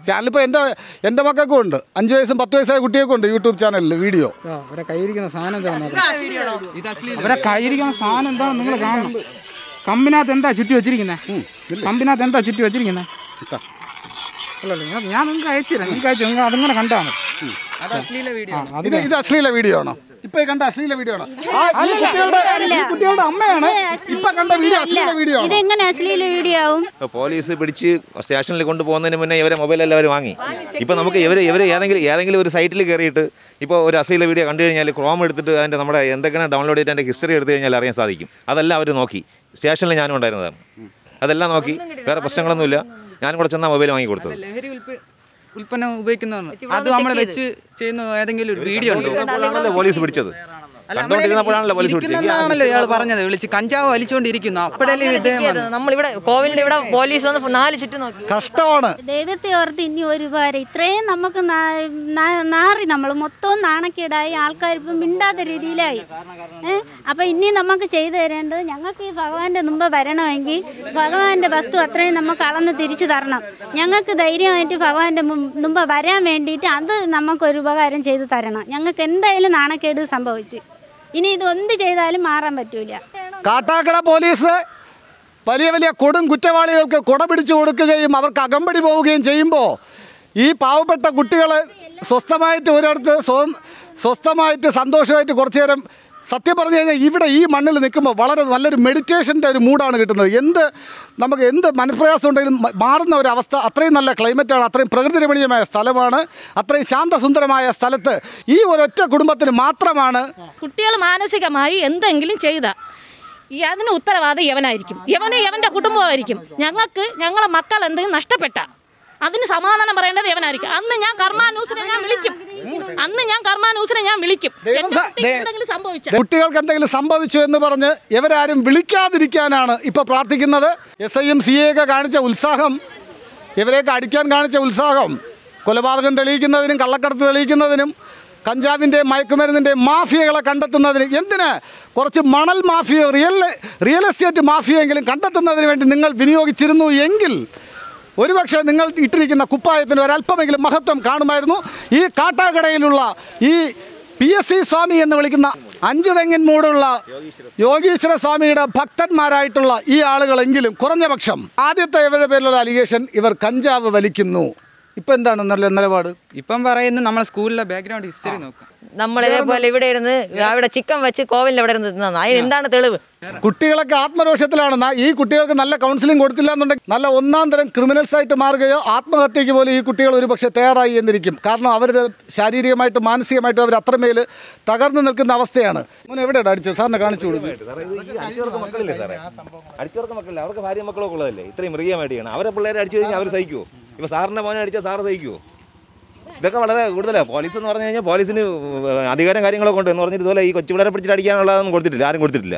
ചാനൽ ഇപ്പോൾ എൻ്റെ എൻ്റെ മക്കൾക്കും ഉണ്ട് അഞ്ച് വയസ്സും പത്ത് വയസ്സായ കുട്ടികൾക്കും ഉണ്ട് യൂട്യൂബ് ചാനലിൽ വീഡിയോ ആ, അവരെ കയ്യിരിക്കുന്ന സാധനം എന്താണെന്ന് അവരെ കയ്യിരിക്കുന്ന സാധനം എന്താണെന്ന് നിങ്ങൾ കാണണം കമ്പിനകത്ത് എന്താ ചുറ്റി വെച്ചിരിക്കുന്നത് കമ്പിനകത്ത് എന്താ ചുറ്റി വെച്ചിരിക്കുന്നത് അല്ലല്ലോ ഞാൻ ഞാൻ നിങ്ങൾക്ക് അയച്ചു തരാം നിങ്ങൾക്ക് അയച്ചു നിങ്ങൾ അതിങ്ങനെ കണ്ടാൽ മതി അത് അശ്ലീല വീഡിയോ ആ, അത് ഇത് ഇത് അശ്ലീല വീഡിയോ ആണോ ഇപ്പൊ ഈ കണ്ട അശ്ലീല വീഡിയോ ആണോ ആ ഈ കുട്ടികളുടെ ഈ കുട്ടികളുടെ അമ്മയാണ് ഇപ്പൊ കണ്ട വീഡിയോ അശ്ലീല വീഡിയോ ആണോ ഇതെങ്ങനെ അശ്ലീല വീഡിയോ ആവും ഇപ്പോൾ പോലീസ് പിടിച്ച് സ്റ്റേഷനിൽ കൊണ്ടുപോകുന്നതിന് മുന്നേ ഇവരെ മൊബൈലെല്ലാം അവർ വാങ്ങി ഇപ്പോൾ നമുക്ക് ഇവർ ഇവർ ഏതെങ്കിലും ഏതെങ്കിലും ഒരു സൈറ്റിൽ കയറിയിട്ട് ഇപ്പോൾ ഒരു അശ്ലീല വീഡിയോ കണ്ടു കഴിഞ്ഞാൽ ക്രോം എടുത്തിട്ട് അതിൻ്റെ നമ്മുടെ എന്തൊക്കെയാണ് ഡൗൺലോഡ് ചെയ്തിട്ട് അതിൻ്റെ ഹിസ്റ്ററി എടുത്തു കഴിഞ്ഞാൽ അറിയാൻ സാധിക്കും അതെല്ലാം അവർ നോക്കി സ്റ്റേഷനിൽ ഞാനും ഉണ്ടായിരുന്നതാണ് അതെല്ലാം നോക്കി വേറെ പ്രശ്നങ്ങളൊന്നുമില്ല ഞാനും കൂടെ ചെന്നാൽ മൊബൈൽ വാങ്ങി കൊടുത്തത് ലഹരി ഉൽപ്പ ഉൽപ്പന്നം ഉപയോഗിക്കുന്നതാണ് അത് നമ്മൾ വെച്ച് ചെയ്യുന്ന ഏതെങ്കിലും ഒരു വീഡിയോ ഉണ്ടോ കണ്ടപ്പോഴാണല്ലോ പോലീസ് പിടിച്ചത് അല്ല, കണ്ടോണ്ടിരുന്നപ്പോഴാണല്ലോ പോലീസ് പിടിച്ചത് ഇരിക്കുന്നെന്നാണല്ലോ ഇയാൾ പറഞ്ഞത് വിളിച്ച് കഞ്ചാവ് വലിച്ചുകൊണ്ടിരിക്കുന്നു അപ്പോഴല്ലേ ഇദ്ദേഹം വന്നത്. നമ്മളിവിടെ കോവിലിന്റെ ഇവിടെ പോലീസ് വന്ന് നാല് ചുറ്റും നോക്കി കഷ്ടമാണ് ദൈവത്തെ ഓർത്ത് ഇനി ഒരു ഉപകാരം ഇത്രയും നമുക്ക് നാ- നാ- നാറി നമ്മൾ മൊത്തവും നാണക്കേടായി ആൾക്കാർ ഇപ്പം മിണ്ടാത്ത രീതിയിലായി ഏ അപ്പം ഇനി നമുക്ക് ചെയ്തു തരേണ്ടത് ഞങ്ങൾക്ക് ഈ ഭഗവാന്റെ മുമ്പ് വരണമെങ്കിൽ ഭഗവാന്റെ വസ്തു അത്രയും നമുക്ക് അളന്ന് തിരിച്ചു തരണം ഞങ്ങൾക്ക് ധൈര്യമായിട്ട് ഭഗവാന്റെ മും- മുമ്പ് വരാൻ വേണ്ടിയിട്ട് അത് നമുക്കൊരു ഉപകാരം ചെയ്തു തരണം ഞങ്ങൾക്ക് എന്തായാലും നാണക്കേട് സംഭവിച്ചു ഇനി ഇത് എന്ത് ചെയ്താലും മാറാൻ പറ്റൂല കാട്ടാക്കട പോലീസ് വലിയ വലിയ കൊടും കുറ്റവാളികൾക്ക് കുട പിടിച്ചു കൊടുക്കുകയും അവർക്ക് അകമ്പടി പോവുകയും ചെയ്യുമ്പോൾ ഈ പാവപ്പെട്ട കുട്ടികൾ സ്വസ്ഥമായിട്ട് ഒരിടത്ത് സ്വ സ്വസ്ഥമായിട്ട് സന്തോഷമായിട്ട് കുറച്ചു നേരം സത്യം പറഞ്ഞു കഴിഞ്ഞാൽ ഇവിടെ ഈ മണ്ണിൽ നിൽക്കുമ്പോൾ വളരെ നല്ലൊരു മെഡിറ്റേഷൻ്റെ ഒരു മൂഡാണ് കിട്ടുന്നത് എന്ത് നമുക്ക് എന്ത് മനപ്രയാസം ഉണ്ടെങ്കിലും മ- മാറുന്ന ഒരു അവസ്ഥ അത്രയും നല്ല ക്ലൈമറ്റാണ് അത്രയും പ്രകൃതി രമണീയമായ സ്ഥലമാണ് അത്രയും ശാന്തസുന്ദരമായ സ്ഥലത്ത് ഈ ഒരൊറ്റ കുടുംബത്തിന് മാത്രമാണ് കുട്ടികൾ മാനസികമായി എന്തെങ്കിലും ചെയ്ത ഈ അതിന് ഉത്തരവാദി യവനായിരിക്കും യവന് യവൻ്റെ കുടുംബമായിരിക്കും ഞങ്ങൾക്ക് ഞങ്ങളെ മക്കൾ എന്തെങ്കിലും നഷ്ടപ്പെട്ട അതിന് സമാധാനം പറയേണ്ടത് യവനായിരിക്കും അന്ന് ഞാൻ കർമ്മ ന്യൂസിനെ ഞാൻ വിളിക്കും അന്ന് ഞാൻ കർമ്മ ന്യൂസിനെ ഞാൻ വിളിക്കും ദൈവം എൻ്റെ സ- കുട്ടിക്ക് ദേ- എന്തെങ്കിലും സംഭവിച്ച കുട്ടികൾക്ക് എന്തെങ്കിലും സംഭവിച്ചു എന്ന് പറഞ്ഞ് ഇവരാരും വിളിക്കാതിരിക്കാനാണ് ഇപ്പോൾ പ്രാർത്ഥിക്കുന്നത് എസ് ഐയും സി ഒക്കെ കാണിച്ച ഉത്സാഹം ഇവരെയൊക്കെ അടിക്കാൻ കാണിച്ച ഉത്സാഹം കൊലപാതകം തെളിയിക്കുന്നതിനും കള്ളക്കടത്ത് തെളിയിക്കുന്നതിനും കഞ്ചാവിൻ്റെ മയക്കുമരുന്നിൻ്റെ മാഫിയകളെ കണ്ടെത്തുന്നതിന് എന്തിന് കുറച്ച് മണൽ മാഫിയ റിയൽ റിയൽ എസ്റ്റേറ്റ് മാഫിയെങ്കിലും കണ്ടെത്തുന്നതിന് വേണ്ടി നിങ്ങൾ വിനിയോഗിച്ചിരുന്നു എങ്കിൽ ഒരുപക്ഷെ നിങ്ങൾ ഇട്ടിരിക്കുന്ന കുപ്പായത്തിന് ഒരല്പമെങ്കിലും മഹത്വം കാണുമായിരുന്നു ഈ കാട്ടാക്കടയിലുള്ള ഈ പി എസ് സി സ്വാമി എന്ന് വിളിക്കുന്ന അഞ്ച് തെങ്ങിൻ മൂടുള്ള യോഗീശ്വര സ്വാമിയുടെ ഭക്തന്മാരായിട്ടുള്ള ഈ ആളുകളെങ്കിലും കുറഞ്ഞ പക്ഷം ആദ്യത്തെ ഇവരുടെ പേരിലുള്ള അലിഗേഷൻ ഇവർ കഞ്ചാവ് വലിക്കുന്നു ഇപ്പം എന്താണ് നല്ല നിലപാട് ഇപ്പം പറയുന്നത് നമ്മളെ സ്കൂളിലെ ബാക്ക്ഗ്രൗണ്ട് ഹിസ്റ്ററി നോക്കാം നമ്മൾ ഇതേപോലെ ഇവിടെ ഇരുന്ന് അവിടെ ചിക്കൻ വെച്ച് കോവിലിന്റെ അവിടെ ഇരുന്ന് തിന്നാണ് അതിന് എന്താണ് തെളിവ് കുട്ടികളൊക്കെ ആത്മരോഷത്തിലാണ് ന- ഈ കുട്ടികൾക്ക് നല്ല കൗൺസിലിംഗ് കൊടുത്തില്ല എന്നുണ്ടെങ്കിൽ നല്ല ഒന്നാം തരം ക്രിമിനൽസ് ആയിട്ട് മാറുകയോ ആത്മഹത്യക്ക് പോലും ഈ കുട്ടികൾ ഒരു പക്ഷേ തയ്യാറായി എന്നിരിക്കും കാരണം അവരുടെ ശാരീരികമായിട്ടും മാനസികമായിട്ടും അവർ അത്രമേൽ തകർന്നു നിൽക്കുന്ന അവസ്ഥയാണ് മോനെ എവിടെയാണ് അടിച്ചത് സാറിനെ കാണിച്ചു കൊടുക്കും അടിച്ചവർക്ക് മക്കളില്ലേ സാറേ അടിച്ചവർക്ക് മക്കളില്ല അവർക്ക് ഭാര്യ മക്കളൊക്കെ ഉള്ളതല്ലേ ഇത്രയും മൃഗീയമായിട്ട് ചെയ്യണം അവരെ പിള്ളേരെ അടിച്ചു കഴിഞ്ഞാൽ അവർ സഹിക്കുമോ ഇപ്പൊ സാറിന്റെ മോനെ അടിച്ചാൽ സാറ് സഹിക്കുമോ ഇതൊക്കെ വളരെ കൂടുതലാണ് പോലീസ് എന്ന് പറഞ്ഞു കഴിഞ്ഞാൽ പോലീസിന് അധികാരം കാര്യങ്ങളൊക്കെ ഉണ്ട് എന്ന് പറഞ്ഞിട്ട് ഇതുപോലെ ഈ കൊച്ചു പിള്ളേരെ പിടിച്ചിട്ട് അടിക്കാനുള്ളതൊന്നും കൊടുത്തിട്ടില്ല ആരും കൊടുത്തിട്ടില്ല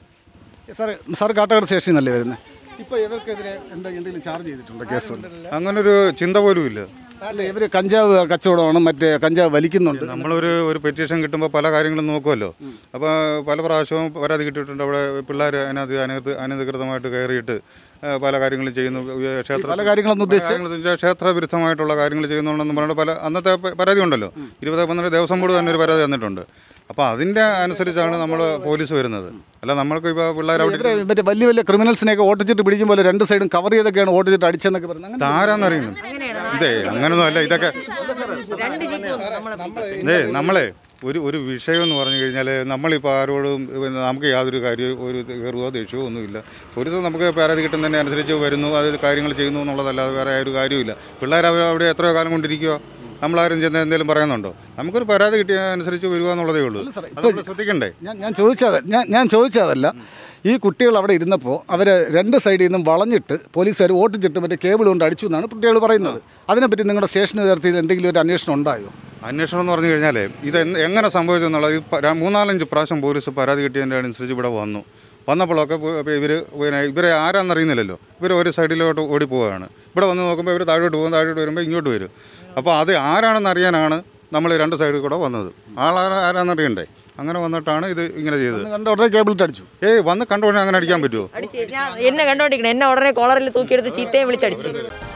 സാറേ സാർ കാട്ടാക്കട സ്റ്റേഷനിൽ നല്ലേ വരുന്നത് ഇപ്പോൾ ഇവർക്കെതിരെ എന്താ എന്തെങ്കിലും ചാർജ് ചെയ്തിട്ടുണ്ടോ കേസ് അങ്ങനൊരു ചിന്ത പോലും ഇല്ല അല്ല ഇവർ കഞ്ചാവ് കച്ചവടമാണ് മറ്റേ കഞ്ചാവ് വലിക്കുന്നുണ്ട് നമ്മളൊരു ഒരു പെറ്റീഷൻ കിട്ടുമ്പോൾ പല കാര്യങ്ങളും നോക്കുമല്ലോ അപ്പോൾ പല പ്രാവശ്യവും പരാതി കിട്ടിയിട്ടുണ്ട് അവിടെ പിള്ളേർ അതിനകത്ത് അതിനകത്ത് അനധികൃതമായിട്ട് കയറിയിട്ട് ആ, പല കാര്യങ്ങളും ചെയ്യുന്നു ഈ ക്ഷേത്ര പല കാര്യങ്ങളൊന്നും ഉദ്ദേശിച്ച് പല കാര്യങ്ങളെന്ന് വെച്ചാൽ ക്ഷേത്ര വിരുദ്ധമായിട്ടുള്ള കാര്യങ്ങൾ ചെയ്യുന്നുണ്ടെന്ന് പറഞ്ഞിട്ട് പല അന്നത്തെ പ- പരാതി ഉണ്ടല്ലോ ഇരുപത് പന്ത്രണ്ട് ദേവസ്വം ബോർഡ് തന്നെ ഒരു പരാതി തന്നിട്ടുണ്ട് അപ്പോൾ അതിൻ്റെ അനുസരിച്ചാണ് നമ്മൾ പോലീസ് വരുന്നത് അല്ല നമ്മൾക്ക് ഇപ്പോൾ പിള്ളേർ അവിടെ ഇവരെ മറ്റേ വലിയ വലിയ ക്രിമിനൽസിനെയൊക്കെ ഓട്ടിച്ചിട്ട് പിടിക്കുമ്പോൾ രണ്ട് സൈഡും കവർ ചെയ്തൊക്കെയാണ് ഓട്ടിച്ചിട്ട് അടിച്ചെന്നൊക്കെ പറയുന്നത് അങ്ങനെ ആരാന്നറിയുന്നു ഇതേ അങ്ങനൊന്നും അല്ല ഇതൊക്കെ രണ്ട് ചുറ്റും നമ്മളെ ഇതേ നമ്മളെ ഒരു ഒരു വിഷയം എന്ന് പറഞ്ഞു കഴിഞ്ഞാൽ നമ്മളിപ്പോൾ ആരോടും പിന്നെ നമുക്ക് യാതൊരു കാര്യവും ഒരു കയറുകയോ ദേഷ്യമോ ഒന്നുമില്ല ഒരു ദിവസം നമുക്ക് പരാതി കിട്ടുന്നതിനെ അനുസരിച്ച് വരുന്നു അത് കാര്യങ്ങൾ ചെയ്യുന്നു എന്നുള്ളതല്ലാതെ വേറെ ഒരു കാര്യമില്ല പിള്ളേർ അവർ അവിടെ എത്രയോ കാലം കൊണ്ടിരിക്കുക നമ്മളാരും ചെന്ന് എന്തെങ്കിലും പറയുന്നുണ്ടോ നമുക്കൊരു പരാതി കിട്ടിയ അനുസരിച്ച് വരിക എന്നുള്ളതേ ഉള്ളൂ സാറേ, അത് നമ്മൾ ശ്രദ്ധിക്കണ്ടേ ഞാൻ ഞാൻ ചോദിച്ചത് ഞാൻ ഞാൻ ചോദിച്ചതല്ല ഈ കുട്ടികൾ അവിടെ ഇരുന്നപ്പോൾ അവർ രണ്ട് സൈഡിൽ നിന്നും വളഞ്ഞിട്ട് പോലീസുകാർ ഓട്ടിച്ചിട്ട് മറ്റേ കേബിൾ കൊണ്ട് അടിച്ചു എന്നാണ് കുട്ടികൾ പറയുന്നത് അതിനെപ്പറ്റി നിങ്ങളുടെ സ്റ്റേഷന് ഉയർത്തി എന്തെങ്കിലും ഒരു അന്വേഷണം ഉണ്ടായോ അന്വേഷണം എന്ന് പറഞ്ഞു കഴിഞ്ഞാൽ ഇത് എന്ന് എങ്ങനെ സംഭവിച്ചു എന്നുള്ളത് ഇത് പ- ര- മൂന്നാലഞ്ച് പ്രാവശ്യം പോലീസ് പരാതി കിട്ടിയതിൻ്റെ അനുസരിച്ച് ഇവിടെ വന്നു വന്നപ്പോഴൊക്കെ ഇവർ പിന്നെ ഇവരെ ആരാന്നറിയുന്നില്ലല്ലോ ഇവർ ഒരു സൈഡിലോട്ട് ഓടി പോവുകയാണ് ഇവിടെ വന്ന് നോക്കുമ്പോൾ ഇവർ താഴോട്ട് പോകും താഴോട്ട് വരുമ്പോൾ ഇങ്ങോട്ട് വരും അപ്പോൾ അത് ആരാണെന്ന് അറിയാനാണ് നമ്മൾ രണ്ട് സൈഡിൽ കൂടെ വന്നത് ആളാരാ ആരാന്നറിയണ്ടേ അങ്ങനെ വന്നിട്ടാണ് ഇത് ഇങ്ങനെ ചെയ്തത് കണ്ട ഉടനെ കേബിൾ ഇട്ട് അടിച്ചു ഏയ് വന്ന് കണ്ടുകൊണ്ട് അങ്ങനെ അടിക്കാൻ പറ്റുമോ അടിച്ച് ഞാൻ എന്നെ കണ്ടോണ്ടിരിക്കണം എന്നെ ഉടനെ കോളറിൽ തൂക്കിയെടുത്ത് ചീത്തയും വിളിച്ചടിച്ച്